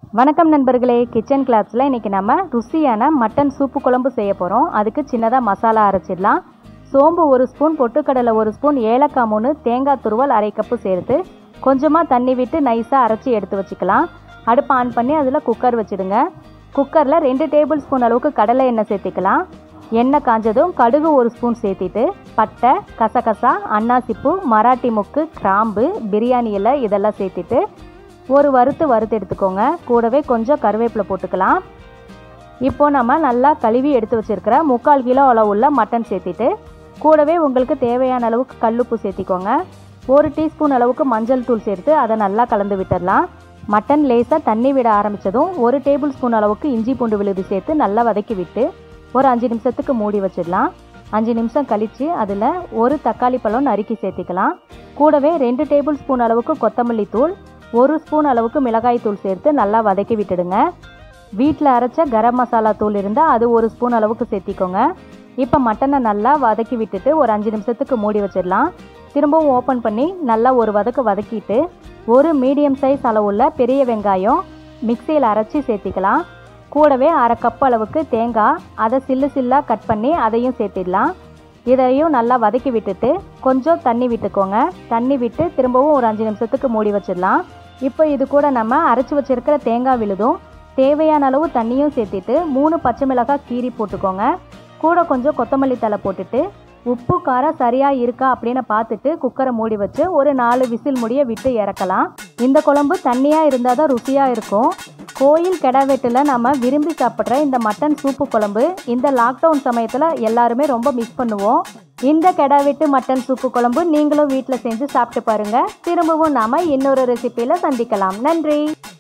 வணக்கம் நண்பர்களே கிச்சன் கிளாஸில் இன்றைக்கி நம்ம ருசியான மட்டன் சூப்பு குழம்பு செய்ய போகிறோம் அதுக்கு சின்னதாக மசாலா அரைச்சிடலாம் சோம்பு ஒரு ஸ்பூன் பொட்டுக்கடலை ஒரு ஸ்பூன் ஏலக்காய் மூணு தேங்காய் துருவல் அரை கப்பு சேர்த்து கொஞ்சமாக தண்ணி விட்டு நைஸாக அரைச்சி எடுத்து வச்சுக்கலாம் அடுப்பு ஆன் பண்ணி அதில் குக்கர் வச்சுடுங்க குக்கரில் ரெண்டு டேபிள் ஸ்பூன் அளவுக்கு கடலை எண்ணெய் சேர்த்திக்கலாம் எண்ணெய் காஞ்சதும் கடுகு ஒரு ஸ்பூன் சேர்த்திட்டு பட்டை கசகசா அன்னாசிப்பூ மராட்டி முக்கு கிராம்பு பிரியாணி இலை இதெல்லாம் சேர்த்திட்டு ஒரு வறுத்து வறுத்து எடுத்துக்கோங்க கூடவே கொஞ்சம் கருவேப்பிலை போட்டுக்கலாம் இப்போ நம்ம நல்லா கழுவி எடுத்து வச்சிருக்கிற முக்கால் கிலோ அளவுள்ள மட்டன் சேர்த்திட்டு கூடவே உங்களுக்கு தேவையான அளவுக்கு கல்லுப்பு சேர்த்திக்கோங்க ஒரு டீஸ்பூன் அளவுக்கு மஞ்சள் தூள் சேர்த்து அதை நல்லா கலந்து விட்டுடலாம் மட்டன் லேசாக தண்ணி விட ஆரம்பித்ததும் ஒரு டேபிள் ஸ்பூன் அளவுக்கு இஞ்சி பூண்டு விழுது சேர்த்து நல்லா வதக்கி விட்டு ஒரு அஞ்சு நிமிஷத்துக்கு மூடி வச்சிடலாம் அஞ்சு நிமிஷம் கழித்து அதில் ஒரு தக்காளி பழம் நறுக்கி சேர்த்திக்கலாம் கூடவே ரெண்டு டேபிள் ஸ்பூன் அளவுக்கு கொத்தமல்லி தூள் ஒரு ஸ்பூன் அளவுக்கு மிளகாய் தூள் சேர்த்து நல்லா வதக்கி விட்டுடுங்க வீட்டில் அரைச்ச கரம் மசாலா தூள் இருந்தால் அது ஒரு ஸ்பூன் அளவுக்கு சேர்த்திக்கோங்க இப்போ மட்டனை நல்லா வதக்கி விட்டுட்டு ஒரு அஞ்சு நிமிஷத்துக்கு மூடி வச்சிடலாம் திரும்பவும் ஓப்பன் பண்ணி நல்லா ஒரு வதக்கு வதக்கிட்டு ஒரு மீடியம் சைஸ் அளவுள்ள பெரிய வெங்காயம் மிக்சியில் அரைச்சி சேர்த்திக்கலாம் கூடவே அரை கப் அளவுக்கு தேங்காய் அதை சில்லு சில்லாக கட் பண்ணி அதையும் சேர்த்திடலாம் இதையும் நல்லா வதக்கி விட்டுட்டு கொஞ்சம் தண்ணி விட்டுக்கோங்க தண்ணி விட்டு திரும்பவும் ஒரு அஞ்சு நிமிஷத்துக்கு மூடி வச்சிடலாம் இப்போ இது கூட நம்ம அரைச்சி வச்சிருக்கிற தேங்காய் விழுதும் தேவையான அளவு தண்ணியும் சேர்த்திட்டு மூணு பச்சை மிளகாய் கீரி போட்டுக்கோங்க கூட கொஞ்சம் கொத்தமல்லி தலை போட்டுட்டு உப்பு காரம் சரியாக இருக்கா அப்படின்னு பார்த்துட்டு குக்கரை மூடி வச்சு ஒரு நாலு விசில் முடிய விட்டு இறக்கலாம் இந்த குழம்பு தண்ணியாக இருந்தால் தான் ருசியாக இருக்கும் கோயில் கெடாவெட்டில் நம்ம விரும்பி சாப்பிட்ற இந்த மட்டன் சூப்பு குழம்பு இந்த லாக்டவுன் சமயத்தில் எல்லாருமே ரொம்ப மிஸ் பண்ணுவோம் இந்த கெடாவெட்டு மட்டன் சூப்பு குழம்பு நீங்களும் வீட்டில் செஞ்சு சாப்பிட்டு பாருங்கள் திரும்பவும் நாம் இன்னொரு ரெசிப்பியில் சந்திக்கலாம் நன்றி